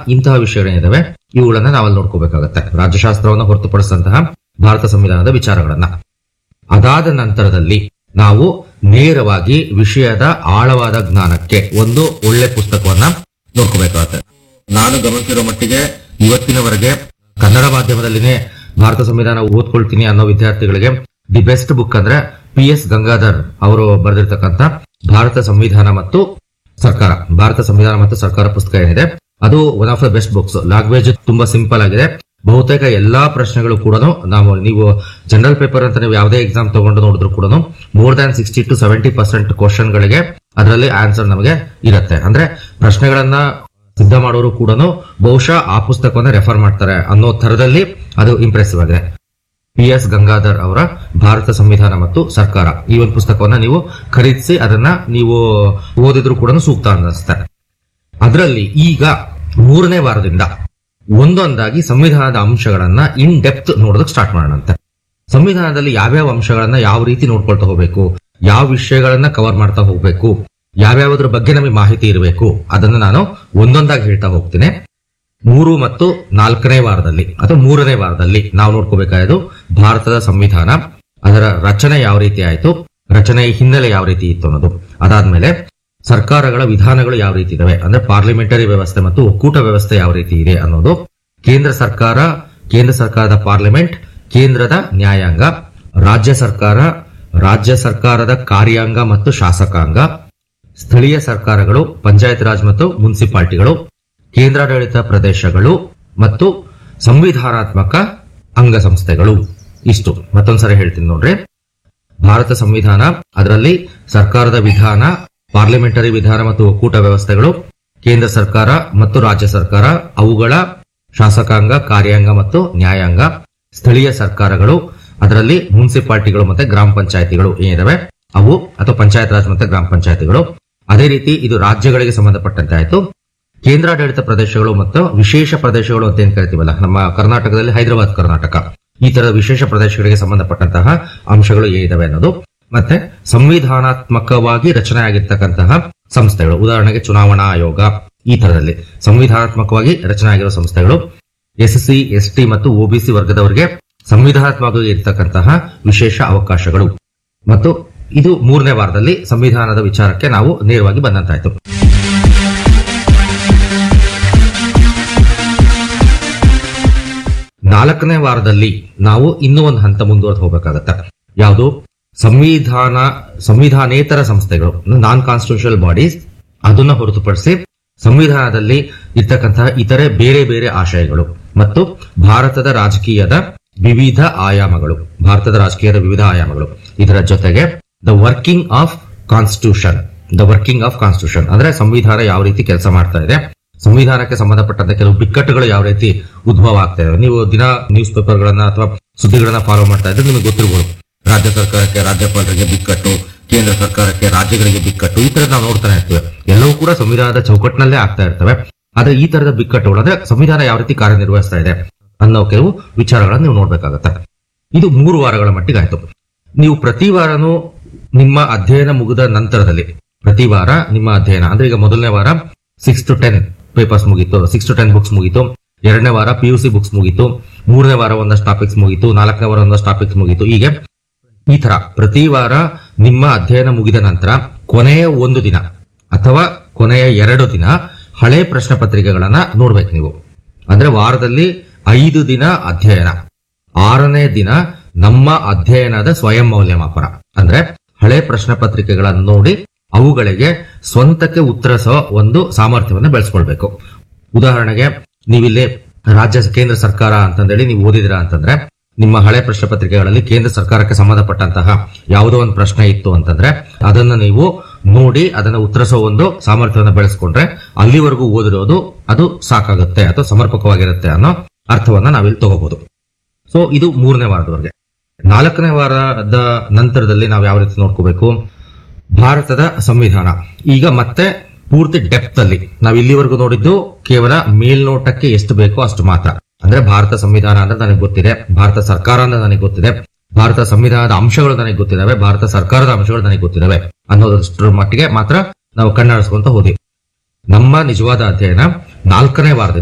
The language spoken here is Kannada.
ಇಂತಹ ವಿಷಯಗಳೇನಿದಾವೆ ಇವುಗಳನ್ನ ನಾವಲ್ಲಿ ನೋಡ್ಕೋಬೇಕಾಗತ್ತೆ ರಾಜ್ಯಶಾಸ್ತ್ರವನ್ನು ಹೊರತುಪಡಿಸಿದಂತಹ ಭಾರತ ಸಂವಿಧಾನದ ವಿಚಾರಗಳನ್ನ ಅದಾದ ನಂತರದಲ್ಲಿ ನಾವು ನೇರವಾಗಿ ವಿಷಯದ ಆಳವಾದ ಜ್ಞಾನಕ್ಕೆ ಒಂದು ಒಳ್ಳೆ ಪುಸ್ತಕವನ್ನ ನೋಡ್ಕೋಬೇಕಾಗತ್ತೆ ನಾನು ಗಮನಿಸಿರೋ ಮಟ್ಟಿಗೆ ಇವತ್ತಿನವರೆಗೆ ಕನ್ನಡ ಮಾಧ್ಯಮದಲ್ಲಿನೇ ಭಾರತ ಸಂವಿಧಾನ ಓದ್ಕೊಳ್ತೀನಿ ಅನ್ನೋ ವಿದ್ಯಾರ್ಥಿಗಳಿಗೆ ದಿ ಬೆಸ್ಟ್ ಬುಕ್ ಅಂದ್ರೆ ಪಿ ಎಸ್ ಗಂಗಾಧರ್ ಅವರು ಬರೆದಿರ್ತಕ್ಕಂಥ ಭಾರತ ಸಂವಿಧಾನ ಮತ್ತು ಸರ್ಕಾರ ಭಾರತ ಸಂವಿಧಾನ ಮತ್ತು ಸರ್ಕಾರ ಪುಸ್ತಕ ಏನಿದೆ ಅದು one of the best books language ತುಂಬಾ ಸಿಂಪಲ್ ಆಗಿದೆ ಬಹುತೇಕ ಎಲ್ಲಾ ಪ್ರಶ್ನೆಗಳು ಕೂಡ ನಾವು ನೀವು ಜನರಲ್ ಪೇಪರ್ ಅಂತ ನೀವು ಯಾವುದೇ ಎಕ್ಸಾಮ್ ತಗೊಂಡು ನೋಡಿದ್ರು ಕೂಡ more than sixty to seventy percent question ಗಳಿಗೆ ಅದರಲ್ಲಿ ಆನ್ಸರ್ ನಮಗೆ ಇರುತ್ತೆ ಅಂದ್ರೆ ಪ್ರಶ್ನೆಗಳನ್ನ ಸಿದ್ಧ ಮಾಡೋರು ಕೂಡ ಬಹುಶಃ ಆ ಪುಸ್ತಕವನ್ನ ರೆಫರ್ ಮಾಡ್ತಾರೆ ಅನ್ನೋ ತರದಲ್ಲಿ ಅದು ಇಂಪ್ರೆಸಿವ್ ಆಗಿದೆ ಪಿ ಎಸ್ ಗಂಗಾಧರ್ ಅವರ ಭಾರತ ಸಂವಿಧಾನ ಮತ್ತು ಸರ್ಕಾರ ಈ ಒಂದು ಪುಸ್ತಕವನ್ನ ನೀವು ಖರೀದಿಸಿ ಅದನ್ನ ನೀವು ಓದಿದ್ರು ಕೂಡ ಸೂಕ್ತ ಅನ್ನಿಸ್ತಾರೆ ಅದರಲ್ಲಿ ಈಗ ಮೂರನೇ ವಾರದಿಂದ ಒಂದೊಂದಾಗಿ ಸಂವಿಧಾನದ ಅಂಶಗಳನ್ನ ಇನ್ ಡೆಪ್ತ್ ನೋಡೋದಕ್ಕೆ ಸ್ಟಾರ್ಟ್ ಮಾಡೋಣಂತೆ ಸಂವಿಧಾನದಲ್ಲಿ ಯಾವ್ಯಾವ ಅಂಶಗಳನ್ನ ಯಾವ ರೀತಿ ನೋಡ್ಕೊಳ್ತಾ ಹೋಗ್ಬೇಕು ಯಾವ ವಿಷಯಗಳನ್ನ ಕವರ್ ಮಾಡ್ತಾ ಹೋಗ್ಬೇಕು ಯಾವ್ಯಾವುದ್ರ ಬಗ್ಗೆ ನಮಗೆ ಮಾಹಿತಿ ಇರಬೇಕು ಅದನ್ನ ನಾನು ಒಂದೊಂದಾಗಿ ಹೇಳ್ತಾ ಹೋಗ್ತೀನಿ ಮೂರು ಮತ್ತು ನಾಲ್ಕನೇ ವಾರದಲ್ಲಿ ಅಥವಾ ಮೂರನೇ ವಾರದಲ್ಲಿ ನಾವು ನೋಡ್ಕೋಬೇಕಾದ್ದು ಭಾರತದ ಸಂವಿಧಾನ ಅದರ ರಚನೆ ಯಾವ ರೀತಿ ಆಯ್ತು ರಚನೆಯ ಹಿನ್ನೆಲೆ ಯಾವ ರೀತಿ ಇತ್ತು ಅನ್ನೋದು ಅದಾದ್ಮೇಲೆ ಸರ್ಕಾರಗಳ ವಿಧಾನಗಳು ಯಾವ ರೀತಿ ಇದಾವೆ ಅಂದ್ರೆ ಪಾರ್ಲಿಮೆಂಟರಿ ವ್ಯವಸ್ಥೆ ಮತ್ತು ಒಕ್ಕೂಟ ವ್ಯವಸ್ಥೆ ಯಾವ ರೀತಿ ಇದೆ ಅನ್ನೋದು ಕೇಂದ್ರ ಸರ್ಕಾರ ಕೇಂದ್ರ ಸರ್ಕಾರದ ಪಾರ್ಲಿಮೆಂಟ್ ಕೇಂದ್ರದ ನ್ಯಾಯಾಂಗ ರಾಜ್ಯ ಸರ್ಕಾರ ರಾಜ್ಯ ಸರ್ಕಾರದ ಕಾರ್ಯಾಂಗ ಮತ್ತು ಶಾಸಕಾಂಗ ಸ್ಥಳೀಯ ಸರ್ಕಾರಗಳು ಪಂಚಾಯತ್ ರಾಜ್ ಮತ್ತು ಮುನ್ಸಿಪಾಲಿಟಿಗಳು ಕೇಂದ್ರಾಡಳಿತ ಪ್ರದೇಶಗಳು ಮತ್ತು ಸಂವಿಧಾನಾತ್ಮಕ ಅಂಗಸಂಸ್ಥೆಗಳು ಇಷ್ಟು ಮತ್ತೊಂದ್ಸರಿ ಹೇಳ್ತೀನಿ ನೋಡ್ರಿ ಭಾರತ ಸಂವಿಧಾನ ಅದರಲ್ಲಿ ಸರ್ಕಾರದ ವಿಧಾನ ಪಾರ್ಲಿಮೆಂಟರಿ ವಿಧಾನ ಮತ್ತು ಒಕ್ಕೂಟ ವ್ಯವಸ್ಥೆಗಳು ಕೇಂದ್ರ ಸರ್ಕಾರ ಮತ್ತು ರಾಜ್ಯ ಸರ್ಕಾರ ಅವುಗಳ ಶಾಸಕಾಂಗ ಕಾರ್ಯಾಂಗ ಮತ್ತು ನ್ಯಾಯಾಂಗ ಸ್ಥಳೀಯ ಸರ್ಕಾರಗಳು ಅದರಲ್ಲಿ ಮುನ್ಸಿಪಾಲಿಟಿಗಳು ಮತ್ತೆ ಗ್ರಾಮ ಪಂಚಾಯತಿಗಳು ಏನಿದಾವೆ ಅವು ಅಥವಾ ಪಂಚಾಯತ್ ರಾಜ್ ಮತ್ತೆ ಗ್ರಾಮ ಪಂಚಾಯತಿಗಳು ಅದೇ ರೀತಿ ಇದು ರಾಜ್ಯಗಳಿಗೆ ಸಂಬಂಧಪಟ್ಟಂತೆ ಆಯ್ತು ಕೇಂದ್ರಾಡಳಿತ ಪ್ರದೇಶಗಳು ಮತ್ತು ವಿಶೇಷ ಪ್ರದೇಶಗಳು ಅಂತ ಏನ್ ಕರಿತೀವಲ್ಲ ನಮ್ಮ ಕರ್ನಾಟಕದಲ್ಲಿ ಹೈದರಾಬಾದ್ ಕರ್ನಾಟಕ ಈ ತರದ ವಿಶೇಷ ಪ್ರದೇಶಗಳಿಗೆ ಸಂಬಂಧಪಟ್ಟಂತಹ ಅಂಶಗಳು ಏನಿದಾವೆ ಅನ್ನೋದು ಮತ್ತೆ ಸಂವಿಧಾನಾತ್ಮಕವಾಗಿ ರಚನೆ ಆಗಿರ್ತಕ್ಕಂತಹ ಸಂಸ್ಥೆಗಳು ಉದಾಹರಣೆಗೆ ಚುನಾವಣಾ ಆಯೋಗ ಈ ತರದಲ್ಲಿ ಸಂವಿಧಾನಾತ್ಮಕವಾಗಿ ರಚನೆ ಆಗಿರುವ ಸಂಸ್ಥೆಗಳು ಎಸ್ ಸಿ ಎಸ್ ಟಿ ಮತ್ತು ಒಬಿಸಿ ವರ್ಗದವರಿಗೆ ಸಂವಿಧಾನಾತ್ಮಕವಾಗಿ ಇರ್ತಕ್ಕಂತಹ ವಿಶೇಷ ಅವಕಾಶಗಳು ಮತ್ತು ಇದು ಮೂರನೇ ವಾರದಲ್ಲಿ ಸಂವಿಧಾನದ ವಿಚಾರಕ್ಕೆ ನಾವು ನೇರವಾಗಿ ಬಂದಂತಾಯ್ತು ನಾಲ್ಕನೇ ವಾರದಲ್ಲಿ ನಾವು ಇನ್ನೂ ಒಂದು ಹಂತ ಮುಂದುವರೆದು ಹೋಗಬೇಕಾಗತ್ತೆ ಯಾವುದು ಸಂವಿಧಾನ ಸಂವಿಧಾನೇತರ ಸಂಸ್ಥೆಗಳು ನಾನ್ ಕಾನ್ಸ್ಟಿಟ್ಯೂಷನಲ್ ಬಾಡೀಸ್ ಅದನ್ನ ಹೊರತುಪಡಿಸಿ ಸಂವಿಧಾನದಲ್ಲಿ ಇರ್ತಕ್ಕಂತಹ ಇತರೆ ಬೇರೆ ಬೇರೆ ಆಶಯಗಳು ಮತ್ತು ಭಾರತದ ರಾಜಕೀಯದ ವಿವಿಧ ಆಯಾಮಗಳು ಭಾರತದ ರಾಜಕೀಯದ ವಿವಿಧ ಆಯಾಮಗಳು ಇದರ ಜೊತೆಗೆ the working of constitution the working of constitution ಅಂದ್ರೆ ಸಂವಿಧಾನ ಯಾವ ರೀತಿ ಕೆಲಸ ಮಾಡ್ತಾ ಇದೆ ಸಂವಿಧಾನಕ್ಕೆ ಸಂಬಂಧಪಟ್ಟಂತ ಕೆಲವು ಬಿಕ್ಕಟ್ಟುಗಳು ಯಾವ ರೀತಿ ಉದ್ಭವ ಆಗ್ತಾ ಇದೆ ನೀವು ದಿನ ನ್ಯೂಸ್ ಪೇಪರ್ಗಳನ್ನ ಅಥವಾ ಸುದ್ದಿಗಳನ್ನ ಫಾಲೋ ಮಾಡ್ತಾ ಇದ್ರೆ ನಿಮಗೆ ಗೊತ್ತಿರಬಹುದು ರಾಜ್ಯ ಸರ್ಕಾರಕ್ಕೆ ರಾಜ್ಯಪಾಲರಿಗೆ ಬಿಕ್ಕಟ್ಟು ಕೇಂದ್ರ ಸರ್ಕಾರಕ್ಕೆ ರಾಜ್ಯಗಳಿಗೆ ಬಿಕ್ಕಟ್ಟು ಈ ತರ ನಾವು ನೋಡ್ತಾನೆ ಇರ್ತೇವೆ ಎಲ್ಲವೂ ಕೂಡ ಸಂವಿಧಾನದ ಚೌಕಟ್ಟಿನಲ್ಲೇ ಆಗ್ತಾ ಇರ್ತವೆ ಆದ್ರೆ ಈ ತರದ ಬಿಕ್ಕಟ್ಟುಗಳು ಅಂದ್ರೆ ಸಂವಿಧಾನ ಯಾವ ರೀತಿ ಕಾರ್ಯನಿರ್ವಹಿಸ್ತಾ ಇದೆ ಅನ್ನೋ ಕೆಲವು ವಿಚಾರಗಳನ್ನ ನೀವು ನೋಡ್ಬೇಕಾಗತ್ತೆ ಇದು ಮೂರು ವಾರಗಳ ಮಟ್ಟಿಗೆ ಆಯ್ತು ನೀವು ಪ್ರತಿ ವಾರನೂ ನಿಮ್ಮ ಅಧ್ಯಯನ ಮುಗಿದ ನಂತರದಲ್ಲಿ ಪ್ರತಿ ವಾರ ನಿಮ್ಮ ಅಧ್ಯಯನ ಅಂದ್ರೆ ಈಗ ಮೊದಲನೇ ವಾರ ಸಿಕ್ಸ್ ಟು ಟೆನ್ ಪೇಪರ್ಸ್ ಮುಗೀತು ಸಿಕ್ಸ್ ಟು ಟೆನ್ ಬುಕ್ಸ್ ಮುಗೀತು ಎರಡನೇ ವಾರ ಪಿ ಯು ಸಿ ಬುಕ್ಸ್ ಮುಗೀತು ಮೂರನೇ ವಾರ ಒಂದಷ್ಟು ಟಾಪಿಕ್ಸ್ ಮುಗೀತು ನಾಲ್ಕನೇ ವಾರ ಒಂದಷ್ಟು ಟಾಪಿಕ್ಸ್ ಮುಗೀತು ಹೀಗೆ ಈ ತರ ಪ್ರತಿ ವಾರ ನಿಮ್ಮ ಅಧ್ಯಯನ ಮುಗಿದ ನಂತರ ಕೊನೆಯ ಒಂದು ದಿನ ಅಥವಾ ಕೊನೆಯ ಎರಡು ದಿನ ಹಳೆ ಪ್ರಶ್ನೆ ಪತ್ರಿಕೆಗಳನ್ನ ನೋಡ್ಬೇಕು ನೀವು ಅಂದ್ರೆ ವಾರದಲ್ಲಿ ಐದು ದಿನ ಅಧ್ಯಯನ ಆರನೇ ದಿನ ನಮ್ಮ ಅಧ್ಯಯನದ ಸ್ವಯಂ ಮೌಲ್ಯಮಾಪನ ಅಂದ್ರೆ ಹಳೆ ಪ್ರಶ್ನೆ ಪತ್ರಿಕೆಗಳನ್ನು ನೋಡಿ ಅವುಗಳಿಗೆ ಸ್ವಂತಕ್ಕೆ ಉತ್ತರಿಸೋ ಒಂದು ಸಾಮರ್ಥ್ಯವನ್ನು ಬೆಳೆಸ್ಕೊಳ್ಬೇಕು ಉದಾಹರಣೆಗೆ ನೀವಿಲ್ಲಿ ರಾಜ್ಯ ಕೇಂದ್ರ ಸರ್ಕಾರ ಅಂತಂದೇಳಿ ನೀವು ಓದಿದಿರಾ ಅಂತಂದ್ರೆ ನಿಮ್ಮ ಹಳೆ ಪ್ರಶ್ನೆ ಪತ್ರಿಕೆಗಳಲ್ಲಿ ಕೇಂದ್ರ ಸರ್ಕಾರಕ್ಕೆ ಸಂಬಂಧಪಟ್ಟಂತಹ ಯಾವುದೋ ಒಂದು ಪ್ರಶ್ನೆ ಇತ್ತು ಅಂತಂದ್ರೆ ಅದನ್ನ ನೀವು ನೋಡಿ ಅದನ್ನ ಉತ್ತರಿಸೋ ಒಂದು ಸಾಮರ್ಥ್ಯವನ್ನು ಬೆಳೆಸ್ಕೊಂಡ್ರೆ ಅಲ್ಲಿವರೆಗೂ ಓದಿರೋದು ಅದು ಸಾಕಾಗುತ್ತೆ ಅಥವಾ ಸಮರ್ಪಕವಾಗಿರುತ್ತೆ ಅನ್ನೋ ಅರ್ಥವನ್ನ ನಾವಿಲ್ಲಿ ತಗೋಬಹುದು ಸೊ ಇದು ಮೂರನೇ ವಾರದವರೆಗೆ ನಾಲ್ಕನೇ ವಾರದ ನಂತರದಲ್ಲಿ ನಾವು ಯಾವ ರೀತಿ ನೋಡ್ಕೋಬೇಕು ಭಾರತದ ಸಂವಿಧಾನ ಈಗ ಮತ್ತೆ ಪೂರ್ತಿ ಡೆಪ್ತ್ ಅಲ್ಲಿ ನಾವು ಇಲ್ಲಿವರೆಗೂ ನೋಡಿದ್ದು ಕೇವಲ ಮೇಲ್ನೋಟಕ್ಕೆ ಎಷ್ಟು ಬೇಕೋ ಅಷ್ಟು ಮಾತ್ರ ಅಂದ್ರೆ ಭಾರತ ಸಂವಿಧಾನ ಅಂದ್ರೆ ನನಗೆ ಗೊತ್ತಿದೆ ಭಾರತ ಸರ್ಕಾರ ಅಂದ್ರೆ ನನಗೆ ಗೊತ್ತಿದೆ ಭಾರತ ಸಂವಿಧಾನದ ಅಂಶಗಳು ನನಗೆ ಗೊತ್ತಿದಾವೆ ಭಾರತ ಸರ್ಕಾರದ ಅಂಶಗಳು ನನಗೆ ಗೊತ್ತಿದಾವೆ ಅನ್ನೋದಷ್ಟರ ಮಟ್ಟಿಗೆ ಮಾತ್ರ ನಾವು ಕಣ್ಣಾಡಿಸ್ಕೊಂತ ಹೋದ್ವಿ ನಮ್ಮ ನಿಜವಾದ ಅಧ್ಯಯನ ನಾಲ್ಕನೇ ವಾರದಿಂದ